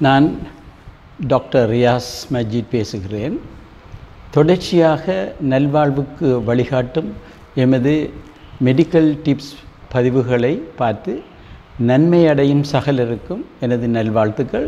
நான் டாக்டர் ரியாஸ் மஜீத் பேசுகிறேன் தொடர்ச்சியாக நல்வாழ்வுக்கு வழிகாட்டும் எமது மெடிக்கல் டிப்ஸ் பதிவுகளை பார்த்து நன்மை அடையும் சகலருக்கும் எனது நல்வாழ்த்துக்கள்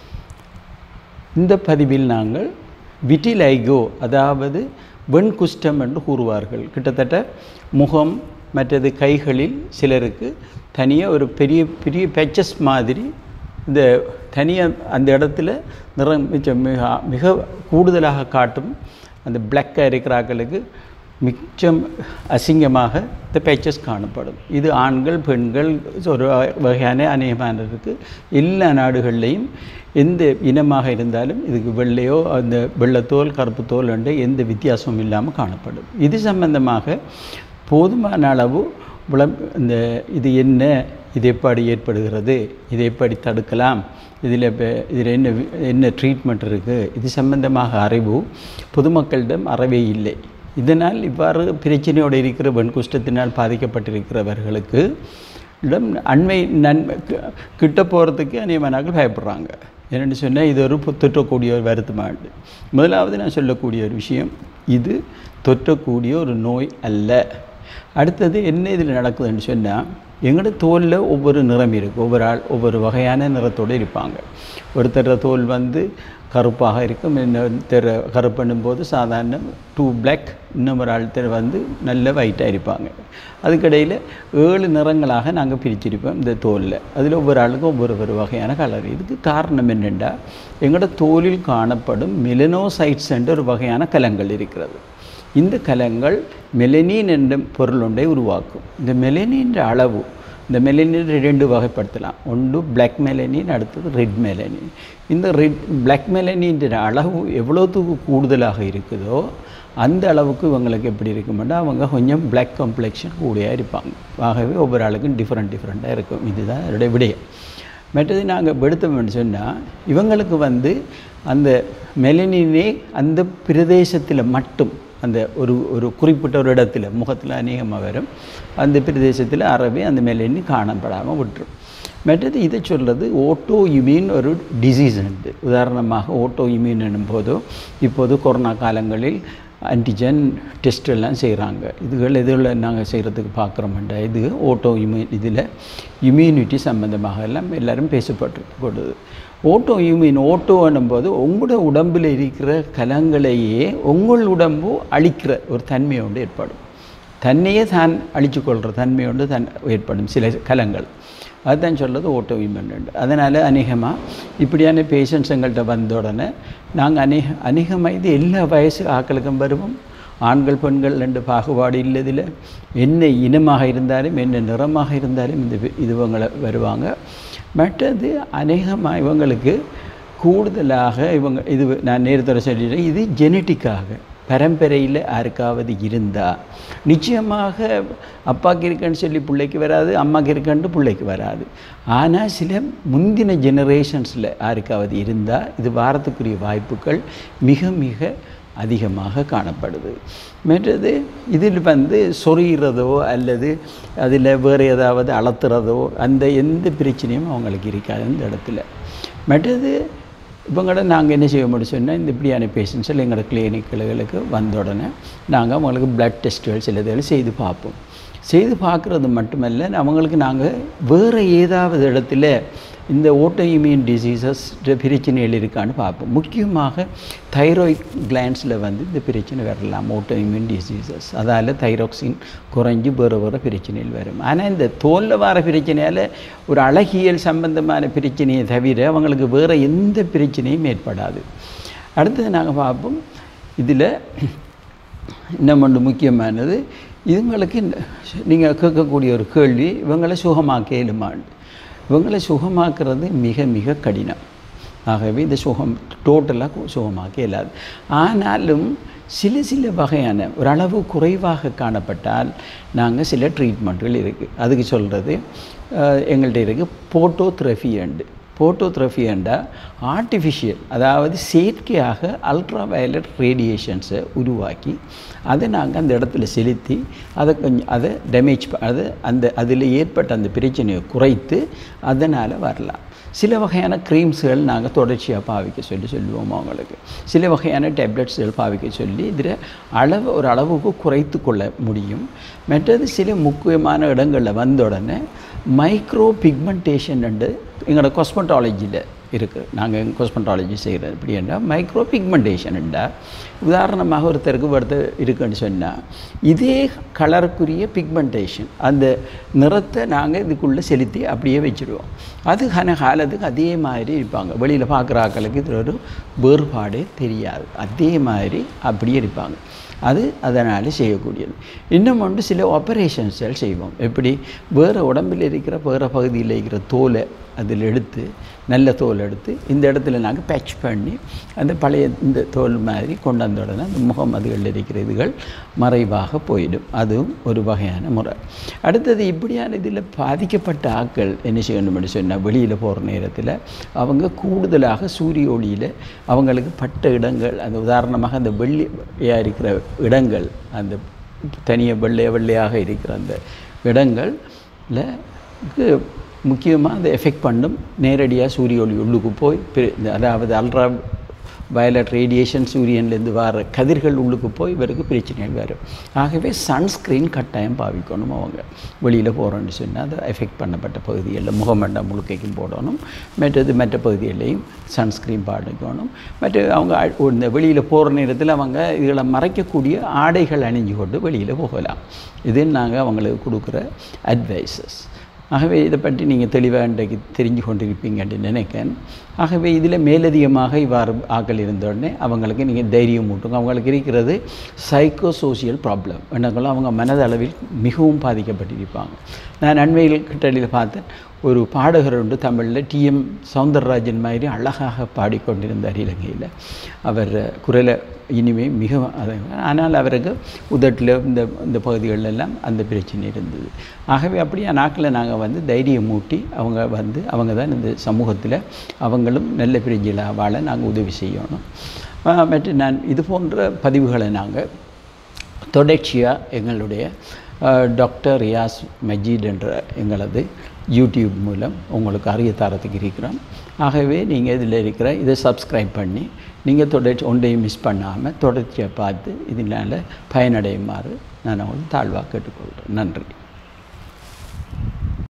இந்த பதிவில் நாங்கள் விட்டிலைகோ அதாவது வெண்குஷ்டம் என்று கூறுவார்கள் கிட்டத்தட்ட முகம் மற்றது கைகளில் சிலருக்கு தனியாக ஒரு பெரிய பெரிய பேச்சஸ் மாதிரி இந்த தனியாக அந்த இடத்துல நிறம் மிச்சம் மிக மிக கூடுதலாக காட்டும் அந்த பிளாக்காக இருக்கிறார்களுக்கு மிச்சம் அசிங்கமாக இந்த பேச்சஸ் காணப்படும் இது ஆண்கள் பெண்கள் ஒரு வகையான அநேகமானதுக்கு எல்லா நாடுகள்லேயும் எந்த இனமாக இருந்தாலும் இதுக்கு வெள்ளையோ அந்த வெள்ளத்தோல் கருப்பு தோல் என்ற எந்த வித்தியாசமும் இல்லாமல் காணப்படும் இது சம்பந்தமாக போதுமான அளவு விளம் இந்த இது என்ன இது எப்படி ஏற்படுகிறது இதை எப்படி தடுக்கலாம் இதில் இப்போ இதில் என்ன வி- என்ன ட்ரீட்மெண்ட் இருக்குது இது சம்பந்தமாக அறிவு பொதுமக்களிடம் அறவே இல்லை இதனால் இவ்வாறு பிரச்சனையோடு இருக்கிற வெண்குஷ்டத்தினால் பாதிக்கப்பட்டிருக்கிறவர்களுக்கு இடம் அண்மை நன்மை கி- கிட்ட போகிறதுக்கு அநேகமானாக்கள் பயப்படுறாங்க என்னென்னு சொன்னால் இது ஒரு பு- தொற்றக்கூடிய ஒரு வருத்தமாண்டு முதலாவது நான் சொல்லக்கூடிய ஒரு விஷயம் இது தொற்றக்கூடிய ஒரு நோய் அல்ல அடுத்தது என்ன இதில் நடக்குதுன்னு சொன்னால் எங்களோட தோலில் ஒவ்வொரு நிறம் இருக்குது ஒவ்வொரு ஆள் ஒவ்வொரு வகையான நிறத்தோடு இருப்பாங்க ஒருத்தர தோல் வந்து கருப்பாக இருக்கும் இன்னொருத்தர் கருப்பண்ணும் போது சாதாரண டூ பிளாக் இன்னொரு ஆள்தர் வந்து நல்ல ஒயிட்டாக இருப்பாங்க அதுக்கிடையில் ஏழு நிறங்களாக நாங்கள் பிரிச்சிருப்போம் இந்த தோலில் அதில் ஒவ்வொரு ஆளுக்கும் ஒவ்வொரு ஒரு வகையான கலர் இதுக்கு காரணம் என்னென்னா எங்களோட தோலில் காணப்படும் மெலனோசைட்ஸ் என்ற ஒரு வகையான கலங்கள் இருக்கிறது இந்த கலங்கள் மெலனின் என்ற பொருள் ஒன்றை உருவாக்கும் இந்த மெலனின் அளவு இந்த மெலனின் ரெண்டு வகைப்படுத்தலாம் ஒன்று பிளாக் மெலனின் அடுத்தது ரெட் மெலனின் இந்த ரெட் பிளாக் மெலனின் அளவு எவ்வளோத்துக்கு கூடுதலாக இருக்குதோ அந்த அளவுக்கு இவங்களுக்கு எப்படி இருக்குமெண்டா அவங்க கொஞ்சம் பிளாக் காம்ப்ளெக்ஷன் கூடியாக இருப்பாங்க ஆகவே ஒவ்வொரு ஆளுக்கும் டிஃப்ரெண்ட் டிஃப்ரெண்ட்டாக இருக்கும் இதுதான் அதோடைய விடயம் மற்றது நாங்கள் எடுத்தோம்னு சொன்னால் இவங்களுக்கு வந்து அந்த மெலனினே அந்த பிரதேசத்தில் மட்டும் அந்த ஒரு ஒரு குறிப்பிட்ட ஒரு இடத்துல முகத்தில் அநேகமாக வரும் அந்த பிரதேசத்தில் அறவே அந்த மெலனி காணப்படாமல் விட்டுரும் மற்றது இதை சொல்கிறது ஓட்டோ இம்யூன் ஒரு டிசீஸ் உண்டு உதாரணமாக ஓட்டோ இம்யூன் என்னும்போதோ இப்போது கொரோனா காலங்களில் ஆன்டிஜன் டெஸ்ட் எல்லாம் செய்கிறாங்க இதுகள் எதில் நாங்கள் செய்கிறதுக்கு பார்க்குறோம்டா இது ஓட்டோ இம்யூன் இதில் இம்யூனிட்டி சம்மந்தமாக எல்லாம் எல்லாரும் பேசப்பட்டு கொடுது ஓட்டோ இம்யூன் ஓட்டோ போது உங்களோட உடம்பில் இருக்கிற கலங்களையே உங்கள் உடம்பு அழிக்கிற ஒரு தன்மையோடு ஏற்படும் தன்னையே தான் அழிச்சு கொள்கிற தன்மையோடு தன் ஏற்படும் சில கலங்கள் அதுதான் சொல்கிறது ஓட்டோ இம்யூன் அதனால் அநேகமாக இப்படியான பேஷண்ட்ஸ் எங்கள்கிட்ட வந்த உடனே நாங்கள் அநேக அநேகமாக இது எல்லா வயசு ஆக்களுக்கும் வருவோம் ஆண்கள் பெண்கள் ரெண்டு பாகுபாடு இல்லதில் என்ன இனமாக இருந்தாலும் என்ன நிறமாக இருந்தாலும் இந்த வி- இது இவங்களை வருவாங்க மற்றது அநேகமாக இவங்களுக்கு கூடுதலாக இவங்க இது நான் நேரத்தோட சொல்லிடுறேன் இது ஜெனட்டிக்காக பரம்பரையில் யாருக்காவது இருந்தால் நிச்சயமாக அப்பாவுக்கு இருக்கேன்னு சொல்லி பிள்ளைக்கு வராது அம்மாவுக்கு இருக்கேன்ட்டு பிள்ளைக்கு வராது ஆனால் சில முந்தின ஜெனரேஷன்ஸில் யாருக்காவது இருந்தால் இது வாரத்துக்குரிய வாய்ப்புகள் மிக மிக அதிகமாக காணப்படுது மற்றது இதில் வந்து சொறிகிறதோ அல்லது அதில் வேறு ஏதாவது அளத்துறதோ அந்த எந்த பிரச்சனையும் அவங்களுக்கு இருக்காது இந்த இடத்துல மற்றது இவங்கள நாங்கள் என்ன செய்ய முடியும் சொன்னால் இந்த இப்படியான பேஷண்ட்ஸில் எங்களோட கிளினிக்குகளுக்கு வந்த உடனே நாங்கள் அவங்களுக்கு பிளட் டெஸ்ட்டுகள் சில இதில் செய்து பார்ப்போம் செய்து பார்க்குறது மட்டுமல்ல அவங்களுக்கு நாங்கள் வேறு ஏதாவது இடத்துல இந்த ஓட்டோ இம்யூன் டிசீசஸ் பிரச்சனைகள் இருக்கான்னு பார்ப்போம் முக்கியமாக தைராய்ட் கிளான்ஸில் வந்து இந்த பிரச்சனை வரலாம் ஓட்டோ இம்யூன் டிசீசஸ் அதால் தைராக்சின் குறைஞ்சு வேறு வேறு பிரச்சனைகள் வரும் ஆனால் இந்த தோலில் வர பிரச்சனையால் ஒரு அழகியல் சம்பந்தமான பிரச்சனையை தவிர அவங்களுக்கு வேறு எந்த பிரச்சனையும் ஏற்படாது அடுத்தது நாங்கள் பார்ப்போம் இதில் இன்னும் ஒன்று முக்கியமானது இவங்களுக்கு நீங்கள் கேட்கக்கூடிய ஒரு கேள்வி இவங்களை சுகமாக்க இயலுமாண்டு இவங்களை சுகமாக்குறது மிக மிக கடினம் ஆகவே இந்த சுகம் டோட்டலாக சுகமாக்க இயலாது ஆனாலும் சில சில வகையான ஒரு அளவு குறைவாக காணப்பட்டால் நாங்கள் சில ட்ரீட்மெண்ட்டுகள் இருக்குது அதுக்கு சொல்கிறது எங்கள்கிட்ட இருக்குது போட்டோத்ரஃபி அண்டு போட்டோத்ரஃபி என்றா ஆர்டிஃபிஷியல் அதாவது செயற்கையாக அல்ட்ரா வயலட் ரேடியேஷன்ஸை உருவாக்கி அதை நாங்கள் அந்த இடத்துல செலுத்தி அதை கொஞ்சம் அதை டேமேஜ் அதை அந்த அதில் ஏற்பட்ட அந்த பிரச்சனையை குறைத்து அதனால் வரலாம் சில வகையான க்ரீம்ஸுகள் நாங்கள் தொடர்ச்சியாக பாவிக்க சொல்லி சொல்லுவோம் அவங்களுக்கு சில வகையான டேப்லெட்ஸுகள் பாவிக்க சொல்லி இதில் அளவு ஒரு அளவுக்கு குறைத்து கொள்ள முடியும் மற்றது சில முக்கியமான இடங்களில் வந்த உடனே மைக்ரோ பிக்மெண்டேஷன் எங்களோட காஸ்மெட்டாலஜியில் இருக்குது நாங்கள் காஸ்மெட்டாலஜி செய்கிறது எப்படி என்றால் மைக்ரோ பிக்மெண்டேஷன் என்றால் உதாரணமாக ஒருத்தருக்கு ஒருத்தர் இருக்குன்னு சொன்னால் இதே கலருக்குரிய பிக்மெண்டேஷன் அந்த நிறத்தை நாங்கள் இதுக்குள்ளே செலுத்தி அப்படியே வச்சுருவோம் அது கன காலத்துக்கு அதே மாதிரி இருப்பாங்க வெளியில் பார்க்குற ஆக்களுக்கு இது ஒரு வேறுபாடே தெரியாது அதே மாதிரி அப்படியே இருப்பாங்க அது அதனால் செய்யக்கூடியது இன்னும் ஒன்று சில ஆப்ரேஷன்ஸ்கள் செய்வோம் எப்படி வேறு உடம்பில் இருக்கிற வேறு பகுதியில் இருக்கிற தோலை அதில் எடுத்து நல்ல தோல் எடுத்து இந்த இடத்துல நாங்கள் பேட்ச் பண்ணி அந்த பழைய இந்த தோல் மாதிரி கொண்டு வந்த உடனே அந்த முகம் அதுகளில் இருக்கிற இதுகள் மறைவாக போயிடும் அதுவும் ஒரு வகையான முறை அடுத்தது இப்படியான இதில் பாதிக்கப்பட்ட ஆட்கள் என்ன செய்யணும்னு சொன்னால் வெளியில் போகிற நேரத்தில் அவங்க கூடுதலாக சூரிய ஒளியில் அவங்களுக்கு பட்ட இடங்கள் அந்த உதாரணமாக அந்த வெள்ளியாக இருக்கிற இடங்கள் அந்த தனியாக வெள்ளைய வெள்ளையாக இருக்கிற அந்த இடங்களில் முக்கியமாக அந்த எஃபெக்ட் பண்ணும் நேரடியாக சூரிய ஒளி உள்ளுக்கு போய் பிர- இந்த அதாவது அல்ட்ரா வயலட் ரேடியேஷன் சூரியன்லேருந்து வர கதிர்கள் உள்ளுக்கு போய் இவருக்கு பிரச்சனைகள் வரும் ஆகவே சன்ஸ்க்ரீன் கட்டாயம் பாவிக்கணும் அவங்க வெளியில் போகிறோன்னு சொன்னால் அதை எஃபெக்ட் பண்ணப்பட்ட பகுதிகளில் முகமண்டம் முழுக்கைக்கும் போடணும் மற்றது மற்ற பகுதிகளையும் சன்ஸ்க்ரீன் பாடிக்கணும் மற்ற அவங்க அ- இந்த வெளியில் போகிற நேரத்தில் அவங்க இதுகளை மறைக்கக்கூடிய ஆடைகள் அணிஞ்சு கொண்டு வெளியில் போகலாம் இது நாங்கள் அவங்களுக்கு கொடுக்குற அட்வைசஸ் ஆகவே இதை பற்றி நீங்கள் தெளிவாக இன்றைக்கு தெரிஞ்சு கொண்டிருப்பீங்கன்னு நினைக்கிறேன் ஆகவே இதில் மேலதிகமாக இவ்வாறு ஆக்கள் இருந்தோடனே அவங்களுக்கு நீங்கள் தைரியம் ஊட்டுங்க அவங்களுக்கு இருக்கிறது சைக்கோ சோசியல் ப்ராப்ளம் என்னங்களும் அவங்க மனதளவில் மிகவும் பாதிக்கப்பட்டிருப்பாங்க நான் அண்மையில் கிட்டடியில் பார்த்தேன் ஒரு பாடகர் உண்டு தமிழில் டிஎம் சவுந்தரராஜன் மாதிரி அழகாக பாடிக்கொண்டிருந்தார் இலங்கையில் அவர் குரலை இனிமே மிக அது- ஆனால் அவருக்கு உதட்டில் இந்த இந்த பகுதிகளில் எல்லாம் அந்த பிரச்சனை இருந்தது ஆகவே அப்படியே நாக்கில் நாங்கள் வந்து தைரியம் மூட்டி அவங்க வந்து அவங்க தான் இந்த சமூகத்தில் அவங்களும் நல்ல பிரிஞ்சில் வாழ நாங்கள் உதவி செய்யணும் ஆஹ் மற்றும் நான் இது போன்ற பதிவுகளை நாங்கள் தொடர்ச்சியாக எங்களுடைய அஹ், டாக்டர் ரியாஸ் மஜீத் என்ற எங்களது யூடியூப் மூலம் உங்களுக்கு அறிய தரத்துக்கு இருக்கிறோம் ஆகவே நீங்கள் இதில் இருக்கிற இதை சப்ஸ்கிரைப் பண்ணி நீங்கள் தொடர்ச்சி ஒன்றையும் மிஸ் பண்ணாமல் தொடர்ச்சியாக பார்த்து இதனால் பயனடையுமாறு நான் உங்களுக்கு தாழ்வாக கேட்டுக்கொள்கிறேன் நன்றி